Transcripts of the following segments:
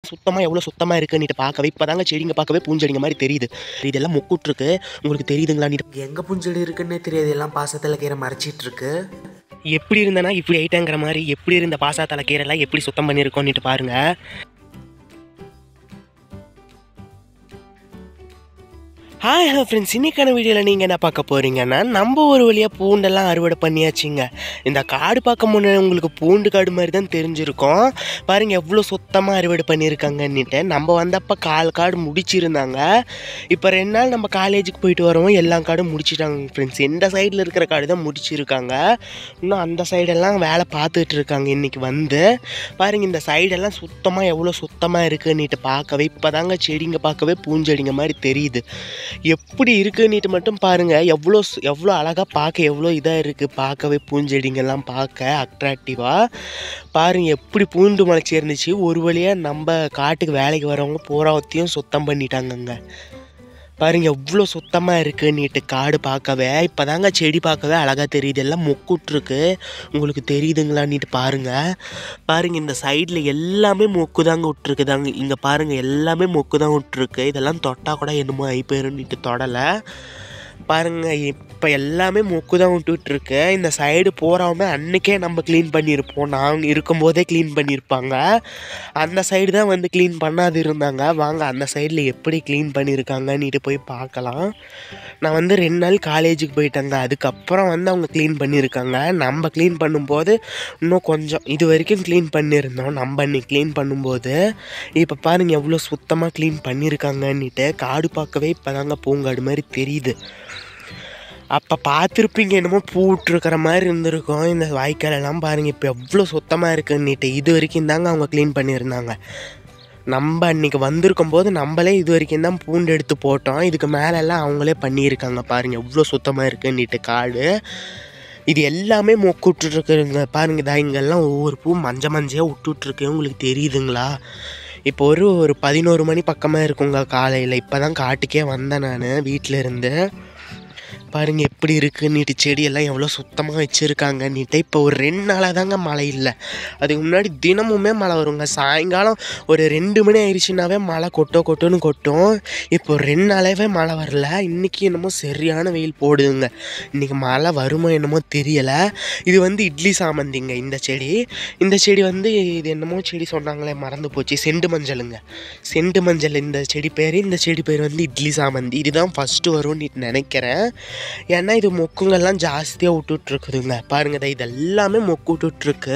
சுத்தமாக எவ்வளோ சுத்தமாக இருக்குன்னுட்டு பார்க்கவே இப்போ தாங்க செடிங்க பார்க்கவே பூஞ்செடிங்க மாதிரி தெரியுது இதெல்லாம் மொக்குட்ருக்கு உங்களுக்கு தெரியுதுங்களா நீட்டு எங்கே புஞ்செடி இருக்குன்னே தெரியாது எல்லாம் பாசத்தில் கீரை மறைச்சிட்டு இருக்கு எப்படி இருந்தனா இப்படி ஆயிட்டாங்கிற மாதிரி எப்படி இருந்த பாசாத்தலை கீரைலாம் எப்படி சுத்தம் பண்ணியிருக்கோன்னுட்டு பாருங்க ஹாய் ஹலோ ஃப்ரெண்ட்ஸ் இன்னைக்கான வீடியோவில் நீங்கள் என்ன பார்க்க போகிறீங்கன்னா நம்ம ஒரு வழியாக பூண்டெல்லாம் அறுவடை பண்ணியாச்சுங்க இந்த காடு பார்க்க முன்னே உங்களுக்கு பூண்டு காடு மாதிரி தான் தெரிஞ்சிருக்கும் பாருங்கள் எவ்வளோ சுத்தமாக அறுவடை பண்ணியிருக்காங்கன்னுட்டு நம்ம வந்தப்போ கால் காடு முடிச்சிருந்தாங்க இப்போ ரெண்டு நாள் நம்ம காலேஜுக்கு போயிட்டு வரவும் எல்லா காடும் முடிச்சிட்டாங்க ஃப்ரெண்ட்ஸ் எந்த சைடில் இருக்கிற காடு தான் முடிச்சிருக்காங்க இன்னும் அந்த சைடெல்லாம் வேலை பார்த்துட்டு இருக்காங்க இன்னைக்கு வந்து பாருங்க இந்த சைடெல்லாம் சுத்தமாக எவ்வளோ சுத்தமாக இருக்குன்னுட்டு பார்க்கவே இப்போ தாங்க செடிங்க பார்க்கவே பூஞ்செடிங்க மாதிரி தெரியுது எப்படி இருக்குன்னுட்டு மட்டும் பாருங்க எவ்வளோ சு- எவ்வளோ அழகாக பார்க்க எவ்வளோ இதாக இருக்குது பார்க்கவே பூஞ்செடிங்கெல்லாம் பார்க்க அட்ராக்டிவாக பாருங்க எப்படி பூண்டு முளைச்சி இருந்துச்சு ஒரு வழியாக நம்ம காட்டுக்கு வேலைக்கு வரவங்க பூராவத்தையும் சுத்தம் பண்ணிட்டாங்கங்க பாருங்க எவ்வளோ சுத்தமாக இருக்குன்னுட்டு காடு பார்க்கவே இப்போ தாங்க செடி பார்க்கவே அழகாக தெரியுது எல்லாம் மொக்குட்ருக்கு உங்களுக்கு தெரியுதுங்களான்னுட்டு பாருங்க பாருங்க இந்த சைடில் எல்லாமே மொக்கு தாங்க விட்டுருக்குதாங்க இங்கே பாருங்க எல்லாமே மொக்கு தான் விட்டுருக்கு இதெல்லாம் தொட்டா கூட என்னமோ ஆகி போயிருன்னுட்டு தொடலை பாருங்க இப்போ எல்லாமே மொக்கு தான் விட்டுட்ருக்கு இந்த சைடு போகிறவங்க அன்னைக்கே நம்ம க்ளீன் பண்ணியிருப்போம் நாங்கள் இருக்கும்போதே க்ளீன் பண்ணியிருப்பாங்க அந்த சைடு தான் வந்து க்ளீன் பண்ணாது இருந்தாங்க வாங்க அந்த சைடில் எப்படி க்ளீன் பண்ணியிருக்காங்கன்னுட்டு போய் பார்க்கலாம் நான் வந்து ரெண்டு நாள் காலேஜுக்கு போயிட்டேங்க அதுக்கப்புறம் வந்து அவங்க க்ளீன் பண்ணியிருக்காங்க நம்ம க்ளீன் பண்ணும்போது இன்னும் கொஞ்சம் இது வரைக்கும் க்ளீன் பண்ணியிருந்தோம் நம்ம அன்னைக்கு க்ளீன் பண்ணும்போது இப்போ பாருங்க எவ்வளோ சுத்தமாக க்ளீன் பண்ணியிருக்காங்கன்னுட்டு காடு பார்க்கவே இப்போ தாங்க பூங்காடு மாதிரி தெரியுது அப்போ பார்த்துருப்பீங்க என்னமோ பூ விட்டுருக்கிற மாதிரி இருந்திருக்கும் இந்த வாய்க்கால் எல்லாம் பாருங்கள் இப்போ எவ்வளோ சுத்தமாக இருக்குன்னுட்டு இது வரைக்கும் தாங்க அவங்க க்ளீன் பண்ணியிருந்தாங்க நம்ம அன்னைக்கு வந்திருக்கும் போது நம்மளே இது வரைக்கும் தான் பூண்டு எடுத்து போட்டோம் இதுக்கு மேலெல்லாம் அவங்களே பண்ணியிருக்காங்க பாருங்கள் எவ்வளோ சுத்தமாக இருக்குன்னுட்டு காடு இது எல்லாமே மொக்கு விட்டுட்ருக்குங்க பாருங்க இதா இங்கெல்லாம் ஒவ்வொரு பூ மஞ்ச மஞ்சையாக விட்டுட்ருக்கு உங்களுக்கு தெரியுதுங்களா இப்போ ஒரு ஒரு பதினோரு மணி பக்கமாக இருக்குங்க காலையில் இப்போ தான் காட்டுக்கே வந்தேன் நான் வீட்டில் இருந்து பாருங்க எப்படி இருக்குன்னுட்டு செடியெல்லாம் எவ்வளோ சுத்தமாக வச்சுருக்காங்கன்னுட்டு இப்போ ஒரு ரெண்டு நாளாக தாங்க மழை இல்லை அதுக்கு முன்னாடி தினமுமே மழை வருங்க சாயங்காலம் ஒரு ரெண்டு மணி ஆயிடுச்சுனாவே மழை கொட்டோ கொட்டோன்னு கொட்டும் இப்போ ரெண்டு நாளாவே மழை வரல இன்றைக்கி என்னமோ சரியான வெயில் போடுதுங்க இன்றைக்கி மழை வருமோ என்னமோ தெரியலை இது வந்து இட்லி சாமந்திங்க இந்த செடி இந்த செடி வந்து இது என்னமோ செடி சொன்னாங்களே மறந்து போச்சு செண்டு மஞ்சளுங்க செண்டு மஞ்சள் இந்த செடி பேர் இந்த செடி பேர் வந்து இட்லி சாமந்தி இதுதான் ஃபஸ்ட்டு வரும்னு நினைக்கிறேன் ஏன்னா இது மொக்குங்கெல்லாம் ஜாஸ்தியாக விட்டுட்ருக்குதுங்க பாருங்க இதோ இதெல்லாமே மொக்கு விட்டுட்ருக்கு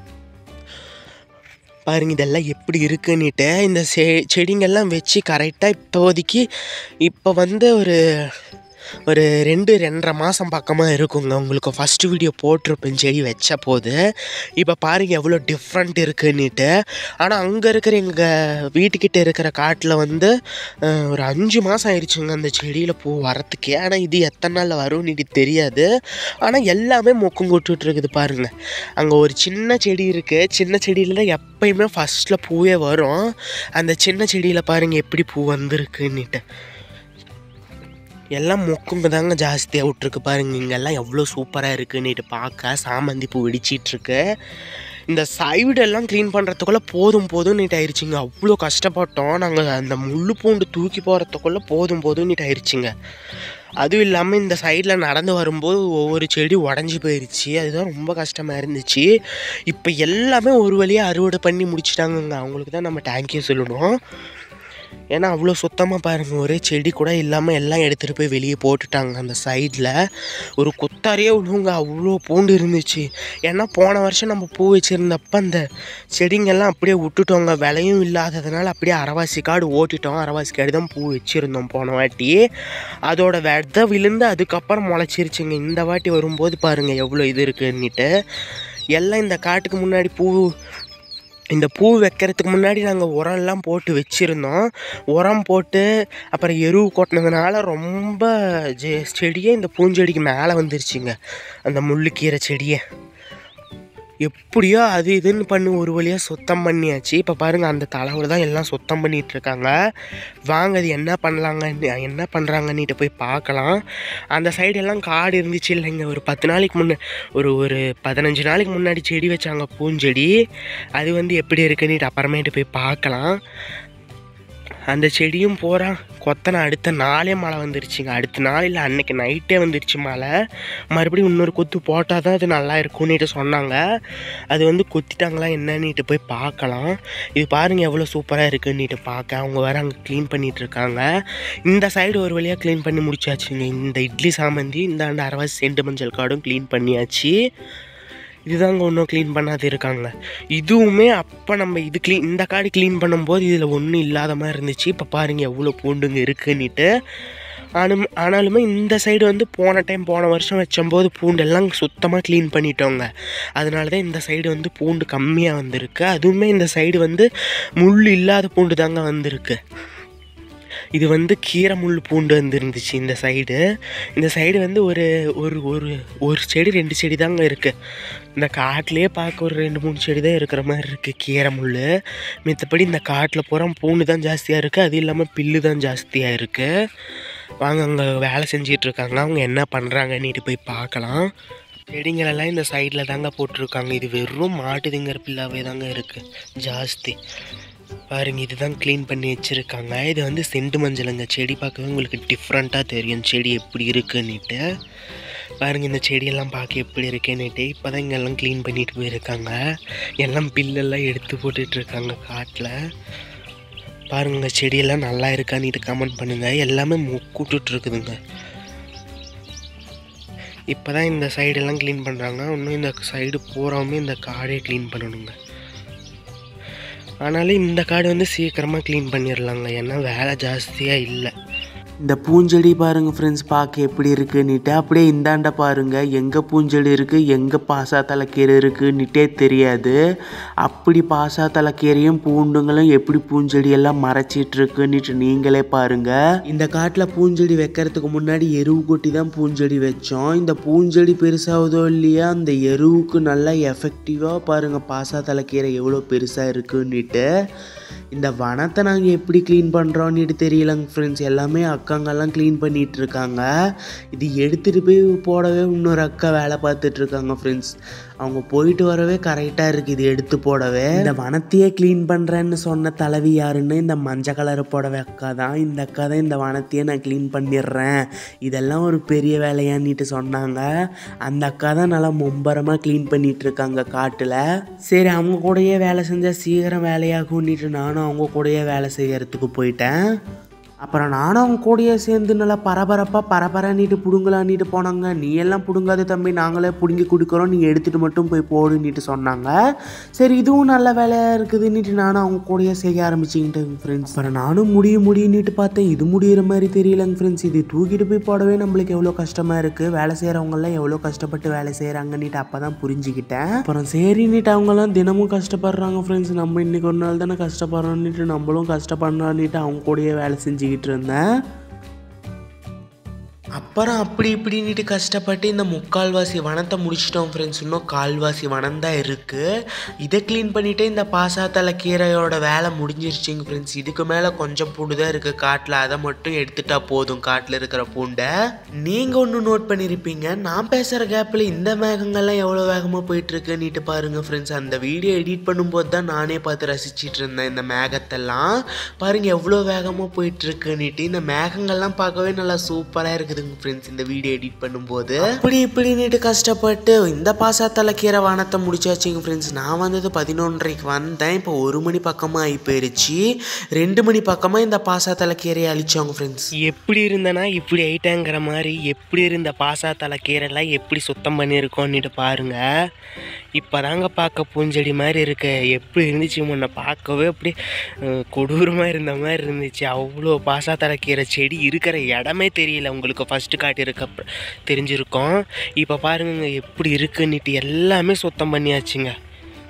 பாருங்க இதெல்லாம் எப்படி இருக்குன்னுட்டு இந்த செ செடிங்கெல்லாம் வச்சு கரெக்டாக இப்போதைக்கு இப்போ வந்து ஒரு ஒரு ரெண்டு ரெண்டரை மாதம் பக்கமாக இருக்குங்க உங்களுக்கு ஃபஸ்ட்டு வீடியோ போட்டிருப்பேன் செடி வச்ச போது இப்போ பாருங்க எவ்வளோ டிஃப்ரெண்ட் இருக்குன்னுட்டு ஆனால் அங்கே இருக்கிற எங்கள் வீட்டுக்கிட்ட இருக்கிற காட்டில் வந்து அஹ், ஒரு அஞ்சு மாதம் ஆயிடுச்சுங்க அந்த செடியில் பூ வரத்துக்கே ஆனால் இது எத்தனை நாளில் வரும்னு தெரியாது ஆனால் எல்லாமே மொக்கும் கொட்டுட்டு இருக்குது பாருங்கள் அங்கே ஒரு சின்ன செடி இருக்குது சின்ன செடியில் தான் எப்பயுமே ஃபஸ்ட்டில் பூவே வரும் அந்த சின்ன செடியில் பாருங்கள் எப்படி பூ வந்திருக்குன்னுட்டு எல்லாம் மொக்குங்க தாங்க ஜாஸ்தியாக விட்ருக்கு பாருங்க இங்கெல்லாம் எவ்வளோ சூப்பராக இருக்குன்னுட்டு பார்க்க சாமந்தி பூ வெடிச்சிட்ருக்கு இந்த சைடெல்லாம் க்ளீன் பண்ணுறதுக்குள்ளே போதும் போதும்னுட்டு ஆயிடுச்சுங்க அவ்வளோ கஷ்டப்பட்டோம் நாங்கள் அந்த முள்ளு பூண்டு தூக்கி போகிறதுக்குள்ளே போதும் போதும்னுட்டு ஆயிடுச்சுங்க அதுவும் இல்லாமல் இந்த சைடில் நடந்து வரும்போது ஒவ்வொரு செடி உடஞ்சி போயிடுச்சு அதுதான் ரொம்ப கஷ்டமாக இருந்துச்சு இப்போ எல்லாமே ஒரு வழியாக அறுவடை பண்ணி முடிச்சிட்டாங்கங்க அவங்களுக்கு தான் நம்ம தேங்க்யூ சொல்லணும் ஏன்னா அவ்வளோ சுத்தமாக பாருங்கள் ஒரே செடி கூட இல்லாமல் எல்லாம் எடுத்துகிட்டு போய் வெளியே போட்டுட்டாங்க அந்த சைடில் ஒரு குத்தாரியே விழுவுங்க அவ்வளோ பூண்டு இருந்துச்சு ஏன்னா போன வருஷம் நம்ம பூ வச்சுருந்தப்ப அந்த செடிங்கெல்லாம் அப்படியே விட்டுட்டோங்க விலையும் இல்லாததுனால அப்படியே அரவாசி காடு ஓட்டிட்டோம் அரவாசி காடு தான் பூ வச்சுருந்தோம் போன வாட்டி அதோட விதை விழுந்து அதுக்கப்புறம் முளைச்சிருச்சுங்க இந்த வாட்டி வரும்போது பாருங்கள் எவ்வளோ இது இருக்குன்னுட்டு எல்லாம் இந்த காட்டுக்கு முன்னாடி பூ இந்த பூ வைக்கிறதுக்கு முன்னாடி நாங்கள் உரம்லாம் போட்டு வச்சுருந்தோம் உரம் போட்டு அப்புறம் எருவு கொட்டினதுனால ரொம்ப ஜெ- செடியே இந்த பூஞ்செடிக்கு மேலே வந்துருச்சுங்க அந்த முள்ளுக்கீரை செடியே எப்படியோ அது இதுன்னு பண்ணி ஒரு வழியாக சுத்தம் பண்ணியாச்சு இப்போ பாருங்கள் அந்த தலைவர் தான் எல்லாம் சுத்தம் பண்ணிட்டு இருக்காங்க வாங்க அது என்ன பண்ணலாங்க என்ன பண்ணுறாங்கன்னுட்டு போய் பார்க்கலாம் அந்த சைடு எல்லாம் காடு இருந்துச்சு இல்லைங்க ஒரு பத்து நாளைக்கு முன்னே ஒரு ஒரு பதினஞ்சு நாளைக்கு முன்னாடி செடி வச்சாங்க பூஞ்செடி அது வந்து எப்படி இருக்குன்னுட்டு அப்புறமேட்டு போய் பார்க்கலாம் அந்த செடியும் போகிறா கொத்தனை அடுத்த நாளே மழை வந்துருச்சுங்க அடுத்த நாள் இல்லை அன்னைக்கு நைட்டே வந்துருச்சு மழை மறுபடியும் இன்னொரு கொத்து போட்டால் தான் அது நல்லா இருக்கும்னுட்டு சொன்னாங்க அது வந்து கொத்திட்டாங்களா என்னன்னுட்டு போய் பார்க்கலாம் இது பாருங்கள் எவ்வளோ சூப்பராக இருக்குன்னுட்டு பார்க்க அவங்க வேறு அங்கே க்ளீன் பண்ணிட்டு இருக்காங்க இந்த சைடு ஒரு வழியாக க்ளீன் பண்ணி முடிச்சாச்சுங்க இந்த இட்லி சாமந்தி இந்த ஆண்டு அரவாசி செண்டு மஞ்சள் காடும் க்ளீன் பண்ணியாச்சு இதுதாங்க ஒன்றும் க்ளீன் பண்ணாது இருக்காங்க இதுவுமே அப்போ நம்ம இது க்ளீன் இந்த காடு க்ளீன் பண்ணும்போது இதில் ஒன்றும் இல்லாத மாதிரி இருந்துச்சு இப்போ பாருங்கள் எவ்வளோ பூண்டுங்க இருக்குன்னுட்டு ஆனும் ஆனாலுமே இந்த சைடு வந்து போன டைம் போன வருஷம் வச்சம்போது பூண்டெல்லாம் சுத்தமாக க்ளீன் பண்ணிட்டோங்க அதனால தான் இந்த சைடு வந்து பூண்டு கம்மியாக வந்திருக்கு அதுவுமே இந்த சைடு வந்து முள் இல்லாத பூண்டு தாங்க வந்திருக்கு இது வந்து கீரை முள் பூண்டு வந்து இருந்துச்சு இந்த சைடு இந்த சைடு வந்து ஒரு ஒரு ஒரு ஒரு செடி ரெண்டு செடி தாங்க இருக்குது இந்த காட்டிலே பார்க்க ஒரு ரெண்டு மூணு செடி தான் இருக்கிற மாதிரி இருக்குது கீரை முள் மித்தபடி இந்த காட்டில் பூரா பூண்டு தான் ஜாஸ்தியாக இருக்குது அது இல்லாமல் பில்லு தான் ஜாஸ்தியாக இருக்குது வாங்க அங்கே வேலை செஞ்சிட்டு இருக்காங்க அவங்க என்ன பண்ணுறாங்கன்னுட்டு போய் பார்க்கலாம் செடிங்களெல்லாம் இந்த சைடில் தாங்க போட்டிருக்காங்க இது வெறும் மாட்டு திங்கிற பில்லாவே தாங்க இருக்குது ஜாஸ்தி பாருங்க இதுதான் க்ளீன் பண்ணி வச்சுருக்காங்க இது வந்து செண்டு மஞ்சளுங்க செடி பார்க்கவே உங்களுக்கு டிஃப்ரெண்ட்டாக தெரியும் செடி எப்படி இருக்குன்னுட்டு பாருங்க இந்த செடியெல்லாம் பார்க்க எப்படி இருக்குன்னுட்டு இப்போ தான் இங்கெல்லாம் க்ளீன் பண்ணிட்டு போயிருக்காங்க எல்லாம் பில்லெல்லாம் எடுத்து போட்டுட்டு இருக்காங்க காட்டில் பாருங்க செடியெல்லாம் நல்லா இருக்கான்னுட்டு கமெண்ட் பண்ணுங்கள் எல்லாமே முக்கூட்டுட்டு இருக்குதுங்க இப்போ தான் இந்த சைடெல்லாம் க்ளீன் பண்ணுறாங்க இன்னும் இந்த சைடு பூராவுமே இந்த காடே க்ளீன் பண்ணணுங்க ஆனாலும் இந்த காடு வந்து சீக்கிரமாக க்ளீன் பண்ணிடலாங்க ஏன்னா வேலை ஜாஸ்தியாக இல்லை இந்த பூஞ்செடி பாருங்க ஃப்ரெண்ட்ஸ் பார்க்க எப்படி இருக்குன்னுட்டு அப்படியே இந்தாண்ட பாருங்க எங்கே பூஞ்செடி இருக்குது எங்கே பாசா தலைக்கீரை இருக்குன்னுட்டே தெரியாது அப்படி பாசா தலைக்கீரையும் பூண்டுங்களும் எப்படி பூஞ்செடி எல்லாம் மறைச்சிட்டு இருக்குன்னுட்டு நீங்களே பாருங்க இந்த காட்டில் பூஞ்செடி வைக்கிறதுக்கு முன்னாடி எருவு கொட்டி தான் பூஞ்செடி வச்சோம் இந்த பூஞ்செடி பெருசாகுதோ இல்லையா அந்த எருவுக்கு நல்லா எஃபெக்டிவாக பாருங்க பாசா தலைக்கீரை எவ்வளோ பெருசாக இருக்குன்னுட்டு இந்த வனத்தை நாங்கள் எப்படி க்ளீன் பண்ணுறோன்னுட்டு தெரியலங்க ஃப்ரெண்ட்ஸ் எல்லாமே அக்காங்கெல்லாம் க்ளீன் பண்ணிட்டு இருக்காங்க இது எடுத்துகிட்டு போய் போடவே இன்னொரு அக்கா வேலை பார்த்துட்டு இருக்காங்க ஃப்ரெண்ட்ஸ் அவங்க போயிட்டு வரவே கரெக்டாக இருக்குது இது எடுத்து போடவே இந்த வனத்தையே க்ளீன் பண்ணுறேன்னு சொன்ன தலைவி யாருன்னு இந்த மஞ்சள் கலர் புடவை அக்கா தான் இந்த அக்கா தான் இந்த வனத்தையே நான் க்ளீன் பண்ணிடுறேன் இதெல்லாம் ஒரு பெரிய வேலையான்னுட்டு சொன்னாங்க அந்த அக்கா தான் நல்லா மும்பரமாக க்ளீன் பண்ணிட்டு இருக்காங்க காட்டில் சரி அவங்க கூடயே வேலை செஞ்சால் சீக்கிரம் வேலையாகும்னுட்டு நானும் அவங்க கூடயே வேலை செய்யறதுக்கு போயிட்டேன் அப்புறம் நானும் அவங்க கூடயே சேர்ந்து நல்லா பரபரப்பாக பரபரன்னிட்டு பிடுங்கலான்னிட்டு போனாங்க நீ எல்லாம் பிடுங்காத தம்பி நாங்களே பிடுங்கி கொடுக்குறோம் நீங்கள் எடுத்துகிட்டு மட்டும் போய் போடுன்னிட்டு சொன்னாங்க சரி இதுவும் நல்ல வேலையாக இருக்குதுன்னுட்டு நானும் அவங்க கூடயே செய்ய ஆரம்பிச்சுக்கிட்டேன் ஃப்ரெண்ட்ஸ் அப்புறம் நானும் முடிய முடியுன்னுட்டு பார்த்தேன் இது முடியிற மாதிரி தெரியலங்க ஃப்ரெண்ட்ஸ் இது தூக்கிட்டு போய் போடவே நம்மளுக்கு எவ்வளோ கஷ்டமாக இருக்குது வேலை செய்கிறவங்கெல்லாம் எவ்வளோ கஷ்டப்பட்டு வேலை செய்கிறாங்கன்னுட்டு அப்போ தான் புரிஞ்சுக்கிட்டேன் அப்புறம் சரின்னுட்டு அவங்கெல்லாம் தினமும் கஷ்டப்படுறாங்க ஃப்ரெண்ட்ஸ் நம்ம இன்னைக்கு ஒரு நாள் தானே கஷ்டப்படுறோன்னுட்டு நம்மளும் கஷ்டப்படலான்னுட்டு அவங்க கூடயே வேலை செஞ்சுக்கிட்டு இருந்தேன் அப்புறம் அப்படி இப்படின்னுட்டு கஷ்டப்பட்டு இந்த முக்கால்வாசி வனத்தை முடிச்சிட்டோம் ஃப்ரெண்ட்ஸ் இன்னும் கால்வாசி வனம் தான் இருக்குது இதை க்ளீன் பண்ணிவிட்டு இந்த பாசாத்தலை கீரையோட வேலை முடிஞ்சிருச்சுங்க ஃப்ரெண்ட்ஸ் இதுக்கு மேலே கொஞ்சம் பூண்டு தான் இருக்குது காட்டில் அதை மட்டும் எடுத்துட்டா போதும் காட்டில் இருக்கிற பூண்டை நீங்கள் ஒன்று நோட் பண்ணியிருப்பீங்க நான் பேசுகிற கேப்பில் இந்த மேகங்கள்லாம் எவ்வளோ வேகமாக போயிட்டுருக்குன்னுட்டு பாருங்கள் ஃப்ரெண்ட்ஸ் அந்த வீடியோ எடிட் பண்ணும்போது தான் நானே பார்த்து ரசிச்சிட்டு இருந்தேன் இந்த மேகத்தெல்லாம் பாருங்கள் எவ்வளோ வேகமாக போயிட்டுருக்குன்னுட்டு இந்த மேகங்கள்லாம் பார்க்கவே நல்லா சூப்பராக இருக்குதுங்க ஃப்ரெண்ட்ஸ் இந்த வீடியோ எடிட் பண்ணும்போது அப்படி இப்படின்னுட்டு கஷ்டப்பட்டு இந்த பாசாத்தலை கீரை வானத்தை முடிச்சாச்சுங்க ஃப்ரெண்ட்ஸ் நான் வந்தது பதினொன்றரைக்கு வந்தேன் இப்போ ஒரு மணி பக்கமாக ஆகி போயிருச்சு ரெண்டு மணி பக்கமாக இந்த பாசாத்தலை கீரையை அழிச்சோங்க ஃப்ரெண்ட்ஸ் எப்படி இருந்தனா இப்படி ஆயிட்டேங்கிற மாதிரி எப்படி இருந்த பாசா தலை கீரைலாம் எப்படி சுத்தம் பண்ணியிருக்கோன்னுட்டு பாருங்க இப்போ தாங்க பார்க்க பூஞ்செடி மாதிரி இருக்கு எப்படி இருந்துச்சு முன்ன பார்க்கவே அப்படி அஹ், கொடூரமாக இருந்த மாதிரி இருந்துச்சு அவ்வளோ பாசா தலை கீரை செடி இருக்கிற இடமே தெரியல உங்களுக்கு ஃபஸ்ட்டு காட்டியிருக்க தெரிஞ்சிருக்கோம் இப்போ பாருங்க எப்படி இருக்குன்னுட்டு எல்லாமே சுத்தம் பண்ணியாச்சுங்க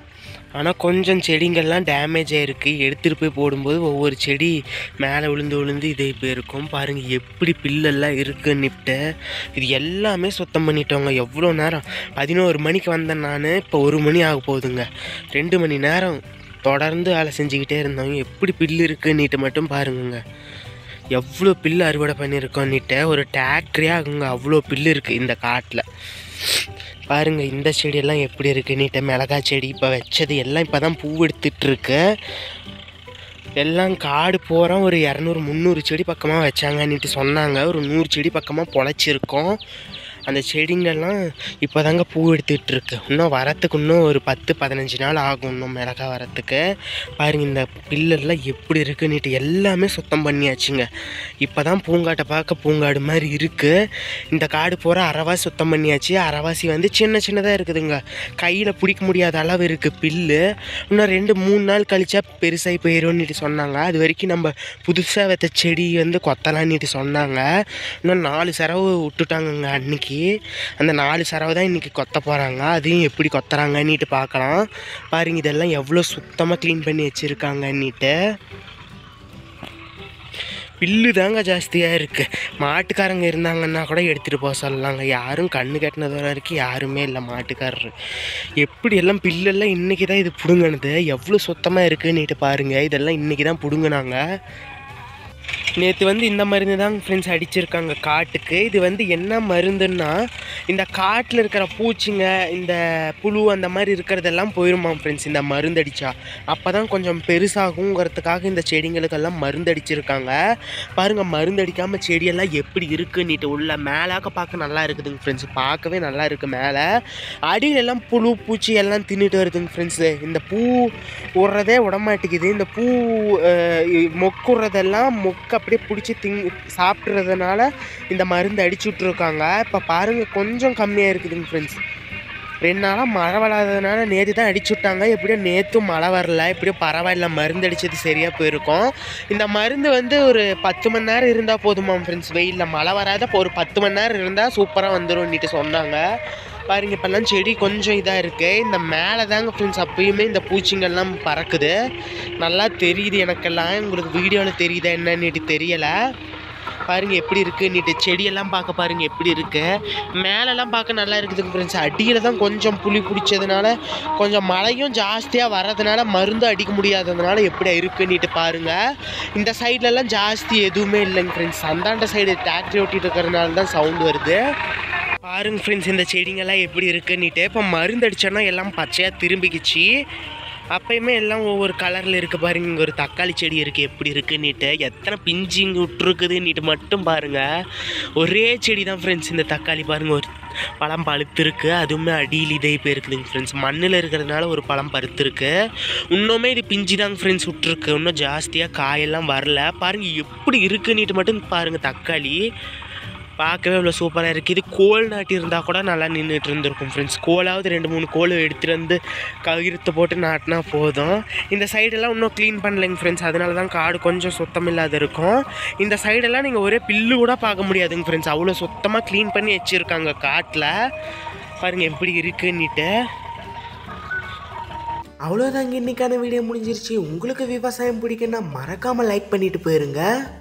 ஆனால் கொஞ்சம் செடிங்கள்லாம் டேமேஜ் ஆகிருக்கு எடுத்துகிட்டு போய் போடும்போது ஒவ்வொரு செடி மேலே விழுந்து விழுந்து இதே போயிருக்கும் பாருங்கள் எப்படி பில்லெல்லாம் இருக்குன்னுட்டு இது எல்லாமே சுத்தம் பண்ணிட்டோங்க எவ்வளோ நேரம் பதினோரு மணிக்கு வந்தேன் நான் இப்போ ஒரு மணி ஆக போகுதுங்க ரெண்டு மணி நேரம் தொடர்ந்து வேலை செஞ்சுக்கிட்டே இருந்தோம் எப்படி பில்லு இருக்குன்னுட்டு மட்டும் பாருங்கங்க எவ்வளோ பில்லு அறுவடை பண்ணியிருக்கோன்னுட்டு ஒரு டேக்டரே ஆகுங்க அவ்வளோ பில்லு இருக்குது இந்த காட்டில் பாருங்க இந்த செடியெல்லாம் எப்படி இருக்கு நீட்ட மிளகாய் செடி இப்போ வச்சது எல்லாம் இப்போ தான் பூ எடுத்துட்டு இருக்கு எல்லாம் காடு போகிறோம் ஒரு இரநூறு முந்நூறு செடி பக்கமாக வச்சாங்கன்னுட்டு சொன்னாங்க ஒரு நூறு செடி பக்கமாக பொழைச்சிருக்கோம் அந்த செடிங்கெல்லாம் இப்போ தாங்க பூ எடுத்துட்டு இருக்கு இன்னும் வரத்துக்கு இன்னும் ஒரு பத்து பதினஞ்சு நாள் ஆகும் இன்னும் மிளகாய் வரத்துக்கு பாருங்க இந்த பில்லெல்லாம் எப்படி இருக்குன்னுட்டு எல்லாமே சுத்தம் பண்ணியாச்சுங்க இப்போ தான் பூங்காட்டை பார்க்க பூங்காடு மாதிரி இருக்குது இந்த காடு பூரா அரைவாசி சுத்தம் பண்ணியாச்சு அரைவாசி வந்து சின்ன சின்னதாக இருக்குதுங்க கையில் பிடிக்க முடியாத அளவு இருக்குது பில்லு இன்னும் ரெண்டு மூணு நாள் கழிச்சா பெருசாகி போயிடும்னுட்டு சொன்னாங்க அது வரைக்கும் நம்ம புதுசாக வைத்த செடி வந்து கொத்தலான்னுட்டு சொன்னாங்க இன்னும் நாலு சரவு விட்டுட்டாங்கங்க அன்னைக்கு அந்த நாலு சரவை தான் இன்றைக்கி கொத்த போகிறாங்க அதையும் எப்படி கொத்துறாங்கன்னுட்டு பார்க்கலாம் பாருங்க இதெல்லாம் எவ்வளோ சுத்தமாக க்ளீன் பண்ணி வச்சுருக்காங்கன்னுட்டு பில்லு தாங்க ஜாஸ்தியாக இருக்குது மாட்டுக்காரங்க இருந்தாங்கன்னா கூட எடுத்துகிட்டு போக சொல்லலாங்க யாரும் கண்ணு கட்டினது வரைக்கும் யாருமே இல்லை மாட்டுக்காரரு எப்படி எல்லாம் பில்லெல்லாம் இன்றைக்கி தான் இது பிடுங்கினது எவ்வளோ சுத்தமாக இருக்குன்னுட்டு பாருங்கள் இதெல்லாம் இன்றைக்கி தான் பிடுங்கினாங்க நேற்று வந்து இந்த மருந்து தான் ஃப்ரெண்ட்ஸ் அடிச்சிருக்காங்க காட்டுக்கு இது வந்து என்ன மருந்துன்னா இந்த காட்டில் இருக்கிற பூச்சிங்க இந்த புழு அந்த மாதிரி இருக்கிறதெல்லாம் போயிருமா ஃப்ரெண்ட்ஸ் இந்த மருந்து அடித்தா அப்போ தான் கொஞ்சம் பெருசாகுங்கிறதுக்காக இந்த செடிங்களுக்கெல்லாம் மருந்து அடிச்சிருக்காங்க பாருங்கள் மருந்து அடிக்காமல் செடியெல்லாம் எப்படி இருக்குன்னுட்டு உள்ள மேலாக்க பார்க்க நல்லா இருக்குதுங்க ஃப்ரெண்ட்ஸ் பார்க்கவே நல்லா இருக்குது மேலே அடியிலெல்லாம் புழு பூச்சி எல்லாம் தின்னுட்டு வருதுங்க ஃப்ரெண்ட்ஸு இந்த பூ விட்றதே விடமாட்டேங்குது இந்த பூ அஹ், இ- மொக்குறதெல்லாம் மொக்கு அப்படியே பிடிச்சி திங் சாப்பிட்றதுனால இந்த மருந்து அடிச்சு விட்ருக்காங்க இப்போ பாருங்கள் கொஞ்சம் கம்மியாக இருக்குதுங்க ஃப்ரெண்ட்ஸ் ரெண்டு நாளாக மழை வராததுனால நேற்று தான் அடிச்சு விட்டாங்க எப்படியோ நேற்றும் மழை வரல எப்படியோ பரவாயில்ல மருந்து அடித்தது சரியாக போயிருக்கும் இந்த மருந்து வந்து ஒரு பத்து மணி நேரம் இருந்தால் போதுமா ஃப்ரெண்ட்ஸ் வெயிலில் மழை வராத இப்போ ஒரு பத்து மணி நேரம் இருந்தால் சூப்பராக வந்துரும்னுட்டு சொன்னாங்க பாருங்க இப்போல்லாம் செடி கொஞ்சம் இதாக இருக்குது இந்த மேலே தாங்க ஃப்ரெண்ட்ஸ் அப்பயுமே இந்த பூச்சிங்கெல்லாம் பறக்குது நல்லா தெரியுது எனக்கெல்லாம் உங்களுக்கு வீடியோவில் தெரியுதா என்னன்னுட்டு தெரியலை பாருங்க எப்படி இருக்குன்னுட்டு செடியெல்லாம் பார்க்க பாருங்க எப்படி இருக்கு மேலெல்லாம் பார்க்க நல்லா இருக்குதுங்க ஃப்ரெண்ட்ஸ் அடியில் தான் கொஞ்சம் புளி பிடிச்சதுனால கொஞ்சம் மழையும் ஜாஸ்தியாக வர்றதுனால மருந்து அடிக்க முடியாததுனால எப்படி இருக்குன்னுட்டு பாருங்க இந்த சைட்லலாம் ஜாஸ்தி எதுவுமே இல்லைங்க ஃப்ரெண்ட்ஸ் அந்தாண்ட சைடு டிராக்டர் ஓட்டிட்டு இருக்கிறதுனால தான் சவுண்ட் வருது பாருங்க ஃப்ரெண்ட்ஸ் இந்த செடிங்கெல்லாம் எப்படி இருக்குன்னுட்டு இப்போ மருந்து அடிச்சோன்னா எல்லாம் பச்சையாக திரும்பிக்கிச்சு அப்பயுமே எல்லாம் ஒவ்வொரு கலரில் இருக்குது பாருங்க இங்கே ஒரு தக்காளி செடி இருக்குது எப்படி இருக்குன்னுட்டு எத்தனை பிஞ்சு இங்கே விட்டுருக்குதுன்னுட்டு மட்டும் பாருங்கள் ஒரே செடி தான் ஃப்ரெண்ட்ஸ் இந்த தக்காளி பாருங்கள் ஒரு பழம் பழுத்திருக்கு அதுவுமே அடியில் இதே போயிருக்குதுங்க ஃப்ரெண்ட்ஸ் மண்ணில் இருக்கிறதுனால ஒரு பழம் பருத்திருக்கு இன்னுமே இது பிஞ்சு தாங்க ஃப்ரெண்ட்ஸ் விட்டுருக்கு இன்னும் ஜாஸ்தியாக காயெல்லாம் வரல பாருங்கள் எப்படி இருக்குன்னுட்டு மட்டும் பாருங்கள் தக்காளி பார்க்கவே இவ்வளோ சூப்பராக இருக்குது இது கோல் நாட்டி இருந்தால் கூட நல்லா நின்றுட்டு இருந்திருக்கும் ஃப்ரெண்ட்ஸ் கோலாவது ரெண்டு மூணு கோல் எடுத்துகிட்டு வந்து கயிறுத்து போட்டு நாட்டினா போதும் இந்த சைடெல்லாம் இன்னும் க்ளீன் பண்ணலைங்க ஃப்ரெண்ட்ஸ் அதனால தான் காடு கொஞ்சம் சுத்தம் இல்லாத இருக்கும் இந்த சைடெல்லாம் நீங்கள் ஒரே பில்லு கூட பார்க்க முடியாதுங்க ஃப்ரெண்ட்ஸ் அவ்வளோ சுத்தமாக க்ளீன் பண்ணி வச்சுருக்காங்க காட்டில் பாருங்கள் எப்படி இருக்குன்னுட்டு அவ்வளோதாங்க இன்னைக்கான வீடியோ முடிஞ்சிருச்சு உங்களுக்கு விவசாயம் பிடிக்குன்னா மறக்காமல் லைக் பண்ணிட்டு போயிருங்க